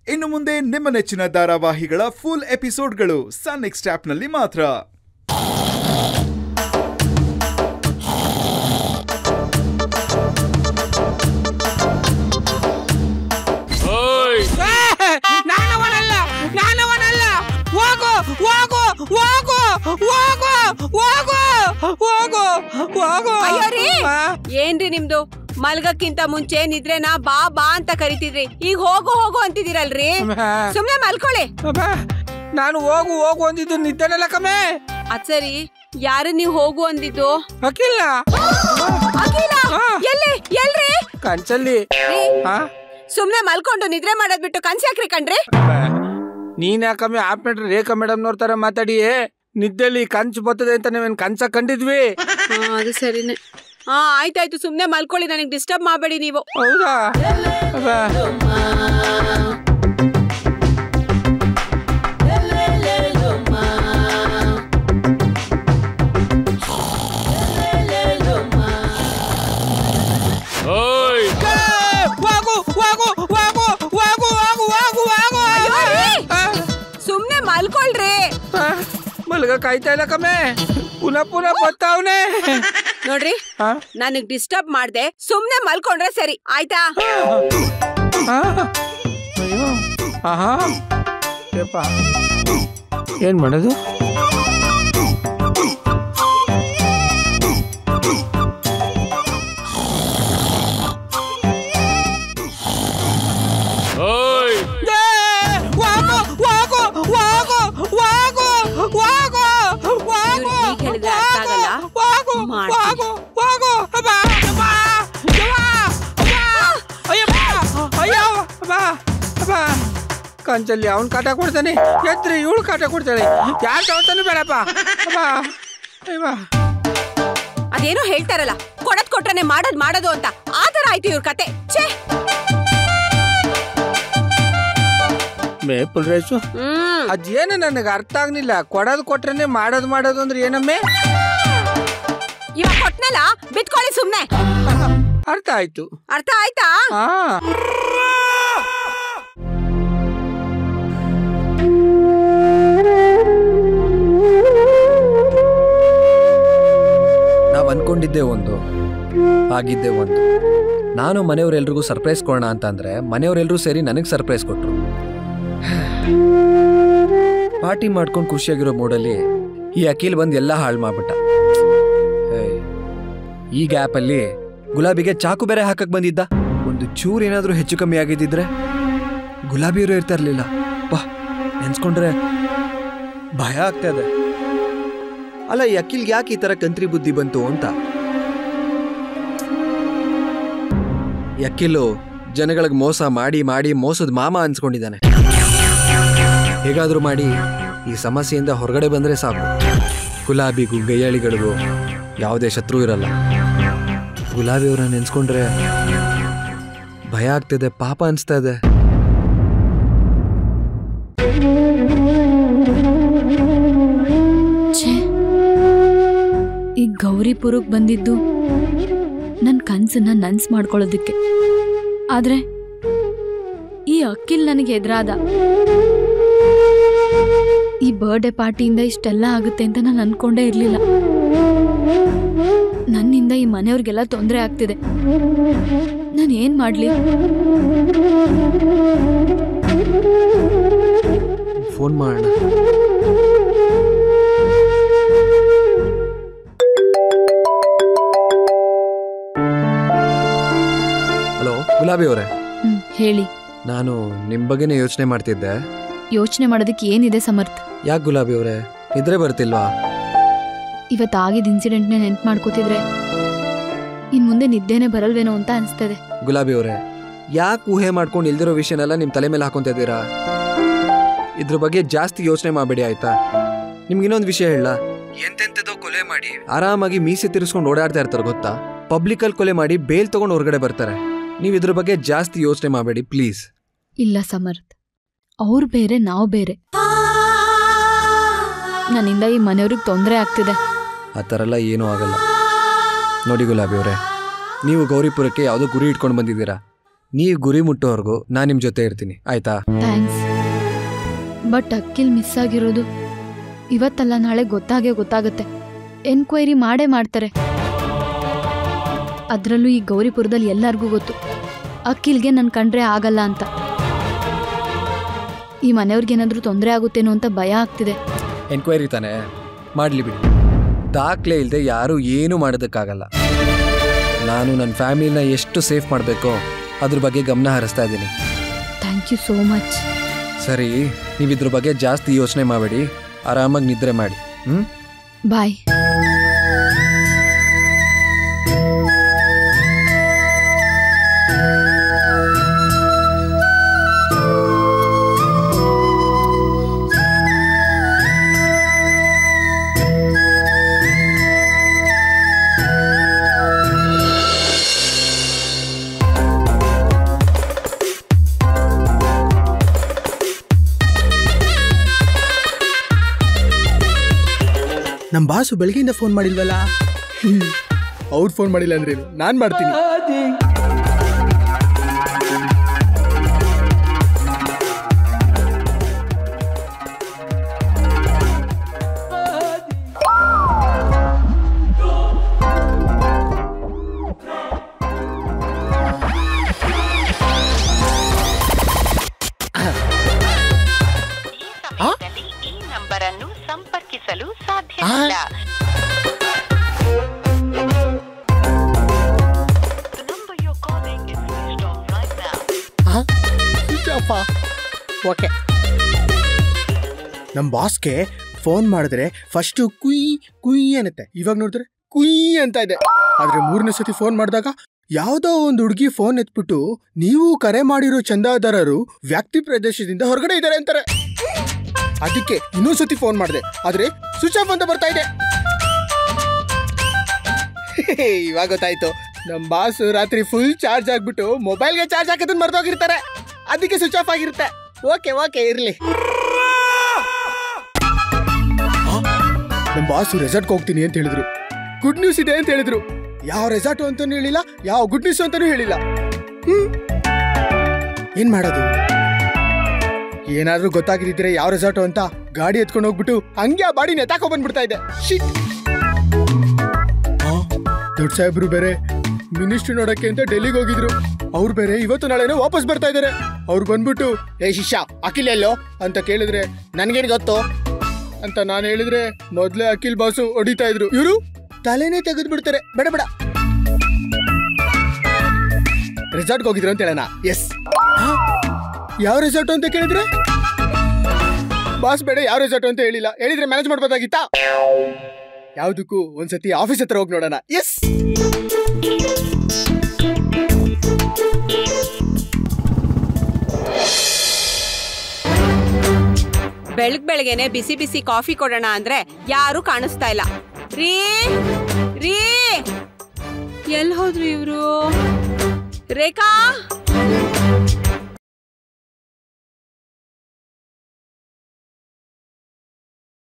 ಇನ್ನು ಮುಂದೆ ನಿಮ್ಮ ನೆಚ್ಚಿನ ಧಾರಾವಾಹಿಗಳ ಫುಲ್ ಎಪಿಸೋಡ್ಗಳು ಸನ್ ನೆಕ್ಸ್ಟ್ ಆಪ್ನಲ್ಲಿ ಮಾತ್ರ ನಾನವನಲ್ಲ ನಾನವನಲ್ಲ ಹೋಗು ಹೋಗು ಹೋಗು ಹೋಗು ಹೋಗು ಹೋಗು ಹೋಗು ಅಯ್ಯೋ ರೀ ಆ, ಏನ್ರಿ ನಿಮ್ದು ಮಲ್ಗಕ್ಕಿಂತ ಮುಂಚೆ ನಿದ್ರೆನ ಬಾ ಬಾ ಅಂತ ಕರಿತಿದ್ರಿ ಈಗ ಹೋಗು ಹೋಗು ಅಂತಿದಿರಲ್ರಿ ಅಬ್ಬಾ, ಸುಮ್ನೆ ಮಲ್ಕೊಳ್ಳಿ ಅಬ್ಬಾ, ನಾನು ಹೋಗು ಹೋಗು ಅಂದಿದ್ದು ನಿದ್ದೆನಲ್ಲ ಕಮ್ಮೆ ಅದ್ ಸರಿ ಯಾರು ನೀವ್ ಹೋಗು ಅಂದಿದ್ದು ಅಕ್ಕಿಲ್ಲ ಅಖಿಲ ಹಾ. ಎಲ್ಲಿ ಎಲ್ರಿ ಕನ್ಸಲ್ಲಿ ರೀ, ಆ? ಸುಮ್ನೆ ಮಲ್ಕೊಂಡು ನಿದ್ರೆ ಮಾಡೋದ್ ಬಿಟ್ಟು ಕನ್ಸಾಕ್ರಿ ಕಣ್ರಿ ಅಬ್ಬಾ, ನೀನ್ ಯಾಕಮ್ಮೆ ಆಪ್ ಮಾಡ್ರಿ ರೇಖಾ ಮೇಡಮ್ ನೋಡ್ತಾರ ಮಾತಾಡಿ ನಿದ್ದೆಲಿ ಕನ್ಸು ಬರ್ತದೆ ಅಂತ ನೀವೇನ್ ಕನ್ಸ ಕಂಡಿದ್ವಿ ಹಾ ಅದು ಸರಿನೆ ಹಾ ಆಯ್ತಾಯ್ತು ಸುಮ್ನೆ ಮಲ್ಕೊಳ್ಳಿ ನನಗೆ ಡಿಸ್ಟರ್ಬ್ ಮಾಡಬೇಡಿ ನೀವು ಹೌದಾ ಅಬ್ಬಾ, ಏ, ಹೋಗು ಹೋಗು ಹೋಗು ಹೋಗು ಹೋಗು ಹೋಗು ಹೋಗು ಅಯ್ಯೋ, ರೀ. ಆ, ಸುಮ್ನೆ ಮಲ್ಕೊಳ್ರಿ ಆ, ಮಲ್ಗ ಕಾಯ್ತಾ ಇಲ್ಲ ಕಮ್ಮೆ ಪುನಃ ಪುನಃ ಬತ್ತಾವ್ನೆ ನೋಡ್ರಿ ಆ? ನನಗ್ ಡಿಸ್ಟರ್ಬ್ ಮಾಡ್ದೆ ಸುಮ್ನೆ ಮಲ್ಕೊಂಡ್ರೆ ಸರಿ ಆಯ್ತಾ ಆ? ಅಯ್ಯೋ ಆಹಾ ಯಪ್ಪ ಏನ್ ಮಾಡೋದು ಏ, ಹೋಗು, ಹೋಗು, ಹೋಗು, ಹೋಗು, ಹೋಗು, ಹೋಗು, ಹೀಗ್ ಹೇಳಿದ್ರೆ ಅರ್ಥ ಆಗಲ್ಲ. ಹೋಗು, ಮಾಡ್ತೀನಿ. ಹೋಗು, ಹೋಗು, ಅಬ್ಬಾ, ಅಬ್ಬಾ, ಯವ್ವ, ಅಬ್ಬಾ, ಅಯ್ಯಪ್ಪ, ಅಯ್ಯೋ, ಅಬ್ಬಾ, ಅಬ್ಬಾ. ಕಂಚಲ್ಲಿ ಅವನ್ ಕಾಟ ಕೊಡ್ತಾನೆ ಎದ್ರಿ ಇವಳು ಕಾಟ ಕೊಡ್ತಾಳೆ ಯಾರು ತಗೊತಾನೆ ಬೇಡಪ್ಪ ಅಬ್ಬಾ ಅಯ್ಯವ್ವ. ಅದೇನೋ ಹೇಳ್ತಾರಲ್ಲ ಕೊಡದ್ ಕೊಟ್ರನೆ ಮಾಡೋದ್ ಮಾಡೋದು ಅಂತ ಆತರ ಆಯ್ತು ಇವ್ರ ಕತೆ ಛೇ ಮೇಪಲ್ ರೈಸು ಹ್ಮ್ ಅದೇನು ನನಗೆ ಅರ್ಥ ಆಗ್ಲಿಲ್ಲ ಕೊಡೋದು ಕೊಟ್ರೇನೆ ಮಾಡೋದು ಮಾಡೋದು ಅಂದ್ರೆ ಏನಮ್ಮೆ ಇವಾಗ ಕೊಟ್ನಲ್ಲ ಬಿಟ್ಕೊಳ್ಳಿ ಸುಮ್ನೆ ಅರ್ಥ ಆಯ್ತು ಅರ್ಥ ಆಯ್ತಾ ಹಾ ನಾವು ಅನ್ಕೊಂಡಿದ್ದೆ ಒಂದು ಆಗಿದ್ದೆ ಒಂದು ನಾನು ಮನೆಯವರೆಲ್ರಿಗೂ ಸರ್ಪ್ರೈಸ್ ಕೊಡೋಣ ಅಂತ ಅಂದ್ರೆ ಮನೆಯವರೆಲ್ಲರೂ ಸೇರಿ ನನಗೆ ಸರ್ಪ್ರೈಸ್ ಕೊಟ್ರು ಪಾರ್ಟಿ ಮಾಡ್ಕೊಂಡು ಖುಷಿಯಾಗಿರೋ ಮೂಡಲ್ಲಿ ಈ ಅಖಿಲ್ ಬಂದು ಎಲ್ಲ ಹಾಳು ಮಾಡ್ಬಿಟ್ಟ ಏಯ್, ಈ ಗ್ಯಾಪಲ್ಲಿ ಗುಲಾಬಿಗೆ ಚಾಕು ಬೇರೆ ಹಾಕಕ್ ಬಂದಿದ್ದ ಒಂದು ಚೂರು ಏನಾದರೂ ಹೆಚ್ಚು ಕಮ್ಮಿ ಆಗಿದ್ದಿದ್ರೆ ಗುಲಾಬಿಯವರು ಇರ್ತಾ ಇರ್ಲಿಲ್ಲ ಬಾ ನೆನ್ಸ್ಕೊಂಡ್ರೆ ಭಯ ಆಗ್ತಾ ಇದೆ ಅಲ್ಲ ಈ ಅಖಿಲ್ಗೆ ಯಾಕೆ ಈ ತರ ಕಂತ್ರಿ ಬುದ್ಧಿ ಬಂತು ಅಂತ ಈ ಅಖಿಲು ಜನಗಳಿಗೆ ಮೋಸ ಮಾಡಿ ಮಾಡಿ ಮೋಸದ ಮಾಮ ಅನ್ಸ್ಕೊಂಡಿದ್ದಾನೆ ಹೇಗಾದ್ರೂ ಮಾಡಿ ಈ ಸಮಸ್ಯೆಯಿಂದ ಹೊರಗಡೆ ಬಂದ್ರೆ ಸಾಕು ಗುಲಾಬಿಗೂ ಗಯ್ಯಾಳಿಗಳಿಗೂ ಯಾವುದೇ ಶತ್ರು ಇರಲ್ಲ ಗುಲಾಬಿ ಅವ್ರನ್ನ ನೆನ್ಸ್ಕೊಂಡ್ರೆ ಭಯ ಆಗ್ತಿದೆ ಪಾಪ ಅನ್ಸ್ತಾ ಇದೆ ಛೇ ಈ ಗೌರಿಪುರಕ್ಕೆ ಬಂದಿದ್ದು ನನ್ನ ಕನ್ಸನ್ನ ನನ್ಸ್ ಮಾಡ್ಕೊಳ್ಳೋದಕ್ಕೆ ಆದ್ರೆ ಈ ಅಕ್ಕಿಲ್ ನನಗೆ ಎದುರಾದ ಈ ಬರ್ಡೇ ಪಾರ್ಟಿಯಿಂದ ಇಷ್ಟೆಲ್ಲ ಆಗುತ್ತೆ ಅಂತ ನಾನು ಅನ್ಕೊಂಡೇ ಇರಲಿಲ್ಲ ನನ್ನಿಂದ ಈ ಮನೆಯವ್ರಿಗೆಲ್ಲ ತೊಂದರೆ ಆಗ್ತಿದೆ ನಾನು ಏನ್ ಮಾಡ್ಲಿ ಫೋನ್ ಮಾಡೋಣ ಹಲೋ ಗುಲಾಬಿ ಅವರೇ ಹ್ಮ್ ಹೇಳಿ ನಾನು ನಿಮ್ಮ ಬಗ್ಗೆನೇ ಯೋಚನೆ ಮಾಡ್ತಿದ್ದೆ ಯೋಚನೆ ಮಾಡೋದಕ್ಕೆ ಏನಿದೆ ಸಮರ್ಥ ಯಾಕೆ ಗುಲಾಬಿ ಅವರೇ ನಿದ್ರೆ ಬರ್ತಿಲ್ವಾ ಇವತ್ತಾಗಿದ್ದ ಇನ್ಸಿಡೆಂಟ್ನ ನೆನ್ಪು ಮಾಡ್ಕೋತಿದ್ರೆ ಇನ್ ಮುಂದೆ ನಿದ್ದೆನೆ ಬರಲ್ವೇನೋ ಅಂತ ಅನಿಸ್ತದೆ ಗುಲಾಬಿ ಅವರೇ ಯಾಕೆ ಊಹೆ ಮಾಡ್ಕೊಂಡು ಇಲ್ದಿರೋ ವಿಷಯನೆಲ್ಲ ನಿಮ್ಮ ತಲೆ ಮೇಲೆ ಹಾಕೊಂತ ಇದ್ದೀರಾ ಇದ್ರ ಬಗ್ಗೆ ಜಾಸ್ತಿ ಯೋಚನೆ ಮಾಡಬೇಡಿ ಆಯ್ತಾ ನಿಮ್ಗೆ ಇನ್ನೊಂದು ವಿಷಯ ಹೇಳ ಎಂತೆಂಥದೋ ಕೊಲೆ ಮಾಡಿ ಆರಾಮಾಗಿ ಮೀಸೆ ತಿರ್ಸ್ಕೊಂಡು ಓಡಾಡ್ತಾ ಇರ್ತಾರೆ ಗೊತ್ತಾ ಪಬ್ಲಿಕಲ್ಲಿ ಕೊಲೆ ಮಾಡಿ ಬೇಲ್ ತಗೊಂಡು ಹೊರಗಡೆ ಬರ್ತಾರೆ ನೀವು ಇದ್ರ ಬಗ್ಗೆ ಜಾಸ್ತಿ ಯೋಚನೆ ಮಾಡಬೇಡಿ ಪ್ಲೀಸ್ ಇಲ್ಲ ಸಮರ್ಥ ಅವ್ರು ಬೇರೆ ನಾವು ಬೇರೆ ನನ್ನಿಂದ ಈ ಮನೆಯವ್ರಿಗೆ ತೊಂದರೆ ಆಗ್ತಿದೆ ಆ ಥರ ಎಲ್ಲ ಏನೂ ಆಗಲ್ಲ ನೋಡಿ ಗುಲಾಬಿ ಅವರೇ ನೀವು ಗೌರಿಪುರಕ್ಕೆ ಯಾವುದೋ ಗುರಿ ಇಟ್ಕೊಂಡು ಬಂದಿದ್ದೀರಾ ನೀವು ಗುರಿ ಮುಟ್ಟೋವರೆಗೂ ನಾನು ನಿಮ್ಮ ಜೊತೆ ಇರ್ತೀನಿ ಆಯ್ತಾ ಥ್ಯಾಂಕ್ಸ್ ಬಟ್ ಅಕ್ಕಿಲ್ ಮಿಸ್ ಆಗಿರೋದು ಇವತ್ತಲ್ಲ ನಾಳೆ ಗೊತ್ತಾಗೇ ಗೊತ್ತಾಗುತ್ತೆ ಎನ್ಕ್ವೈರಿ ಮಾಡೇ ಮಾಡ್ತಾರೆ ಅದರಲ್ಲೂ ಈ ಗೌರಿಪುರದಲ್ಲಿ ಎಲ್ಲರಿಗೂ ಗೊತ್ತು ಅಕ್ಕಿಲ್ಗೆ ನನ್ನ ಕಂಡ್ರೆ ಆಗಲ್ಲ ಅಂತ ಈ ಮನೆಯವ್ರಿಗೇನಾದ್ರೂ ತೊಂದರೆ ಆಗುತ್ತೇನೋ ಅಂತ ಭಯ ಆಗ್ತಿದೆ ಎನ್ಕ್ವೈರಿ ತಾನೇ ಮಾಡಲಿ ಬಿಡಿ ದಾಖಲೆ ಇಲ್ಲದೆ ಯಾರೂ ಏನೂ ಮಾಡೋದಕ್ಕಾಗಲ್ಲ ನಾನು ನನ್ನ ಫ್ಯಾಮಿಲಿನ ಎಷ್ಟು ಸೇಫ್ ಮಾಡಬೇಕೋ ಅದ್ರ ಬಗ್ಗೆ ಗಮನ ಹರಿಸ್ತಾ ಇದ್ದೀನಿ ಥ್ಯಾಂಕ್ ಯು ಸೋ ಮಚ್ ಸರಿ ನೀವು ಇದ್ರ ಬಗ್ಗೆ ಜಾಸ್ತಿ ಯೋಚನೆ ಮಾಡಬೇಡಿ ಆರಾಮಾಗಿ ನಿದ್ರೆ ಮಾಡಿ ಹ್ಞೂ ಬಾಯ್ ನಮ್ಮ ಬಾಸು ಬೆಳಗ್ಗೆಯಿಂದ ಫೋನ್ ಮಾಡಿಲ್ವಲ್ಲ ಅವ್ರು ಫೋನ್ ಮಾಡಿಲ್ಲ ಅಂದ್ರೆ ನಾನು ಮಾಡ್ತೀನಿ ಸಮಯದಲ್ಲಿ ಈ ನಂಬರ್ ಅನ್ನು ಸಂಪರ್ಕಿಸಲು ಸಾಧ್ಯವಿಲ್ಲ The number you're calling is switched off right now. Switch off okay ನಮ್ಮ ಬಾಸ್ಗೆ ಫೋನ್ ಮಾಡಿದ್ರೆ ಫಸ್ಟು ಕುಯ್ ಕುಯ್ ಅನ್ನತ್ತೆ ಇವಾಗ ನೋಡಿದ್ರೆ ಕುಯ್ ಅಂತ ಇದೆ ಆದ್ರೆ ಮೂರನೇ ಸತಿ ಫೋನ್ ಮಾಡಿದಾಗ ಯಾವುದೋ ಒಂದು ಹುಡುಗಿ ಫೋನ್ ಎತ್ಬಿಟ್ಟು ನೀವು ಕರೆ ಮಾಡಿರೋ ಚಂದಾದಾರರು ವ್ಯಕ್ತಿ ಪ್ರದೇಶದಿಂದ ಹೊರಗಡೆ ಇದ್ದಾರೆ ಅಂತಾರೆ ಅದಕ್ಕೆ ಇನ್ನೊಂದ್ ಸತಿ ಫೋನ್ ಮಾಡಿದೆ ಆದ್ರೆ ಸ್ವಿಚ್ ಆಫ್ ಅಂತ ಬರ್ತಾ ಇದೆ ಇವಾಗ ಗೊತ್ತಾಯ್ತು ನಮ್ಮ ಬಾಸ್ ರಾತ್ರಿ ಫುಲ್ ಚಾರ್ಜ್ ಆಗ್ಬಿಟ್ಟು ಮೊಬೈಲ್ಗೆ ಚಾರ್ಜ್ ಹಾಕೋದನ್ನ ಮರ್ತೋಗಿರ್ತಾರೆ ಅದಕ್ಕೆ ಸ್ವಿಚ್ ಆಫ್ ಆಗಿರುತ್ತೆ ಓಕೆ ಓಕೆ ಇರ್ಲಿ ನಮ್ಮ ಬಾಸ್ ರೆಸಾರ್ಟ್ಗೆ ಹೋಗ್ತೀನಿ ಅಂತ ಹೇಳಿದ್ರು ಗುಡ್ ನ್ಯೂಸ್ ಇದೆ ಅಂತ ಹೇಳಿದ್ರು ಯಾವ ರೆಸಾರ್ಟ್ ಅಂತಾನು ಹೇಳಿಲ್ಲ ಯಾವ ಗುಡ್ ನ್ಯೂಸ್ ಅಂತಾನು ಹೇಳಿಲ್ಲ ಹ್ಮ್. ಏನ್ ಮಾಡೋದು ಏನಾದ್ರೂ ಗೊತ್ತಾಗಿದ್ರೆ ಯಾವ ರೆಸಾರ್ಟ್ ಅಂತ ಗಾಡಿ ಎತ್ಕೊಂಡು ಹೋಗ್ಬಿಟ್ಟು ಹಂಗೆ ಆ ಬಾಡಿ ನೆತಾಕೋ ಬಂದ್ಬಿಡ್ತಾ ಇದೆ ಶಿಟ್ ಆ, ದೊಡ್ಡ ಸಾಹೇಬ್ರು ಬೇರೆ ಮಿನಿಸ್ಟ್ರಿ ನೋಡಕ್ಕೆ ಅಂತ ಡೆಲ್ಲಿಗೆ ಹೋಗಿದ್ರು ಅವ್ರು ಬೇರೆ ಇವತ್ತು ನಾಳೆನೋ ವಾಪಸ್ ಬರ್ತಾ ಇದಾರೆ ಅವ್ರು ಬಂದ್ಬಿಟ್ಟು ಏ ಶಿಷ್ಯ ಅಖಿಲ್ ಎಲ್ಲೋ ಅಂತ ಕೇಳಿದ್ರೆ ನನ್ಗೇನ್ ಗೊತ್ತು ಅಂತ ನಾನು ಹೇಳಿದ್ರೆ ಮೊದ್ಲೇ ಅಖಿಲ್ ಬಾಸು ಹೊಡಿತಾ ಇದ್ರು ಇವರು ತಲೆನೇ ತೆಗೆದು ಬಿಡ್ತಾರೆ ಬೇಡ ಬೇಡ ರೆಸಾರ್ಟ್ಗೆ ಹೋಗಿದ್ರು ಅಂತ ಹೇಳೋಣ ಎಸ್ ಯಾವ ರೆಸಾರ್ಟ್ ಅಂತ ಕೇಳಿದ್ರೆ ಬಾಸ್ ಬೇಡ ಯಾವ ರೆಸಾರ್ಟ್ ಅಂತ ಹೇಳಿಲ್ಲ ಹೇಳಿದ್ರೆ ಮ್ಯಾನೇಜ್ ಮಾಡ್ಬೋದಾಗಿತ್ತಾ ಯಾವ್ದಕ್ಕೂ ಒಂದ್ಸತಿ ಆಫೀಸ್ ಹತ್ರ ಹೋಗಿ ನೋಡೋಣ ಎಸ್ ಬೆಳಗ್ ಬೆಳಗ್ಗೆನೆ ಬಿಸಿ ಬಿಸಿ ಕಾಫಿ ಕೊಡೋಣ ಅಂದ್ರೆ ಯಾರು ಕಾಣಿಸ್ತಾ ಇಲ್ಲ ರೀ ರೀ ಎಲ್ ಹೋದ್ರು ಇವ್ರು ರೇಖಾ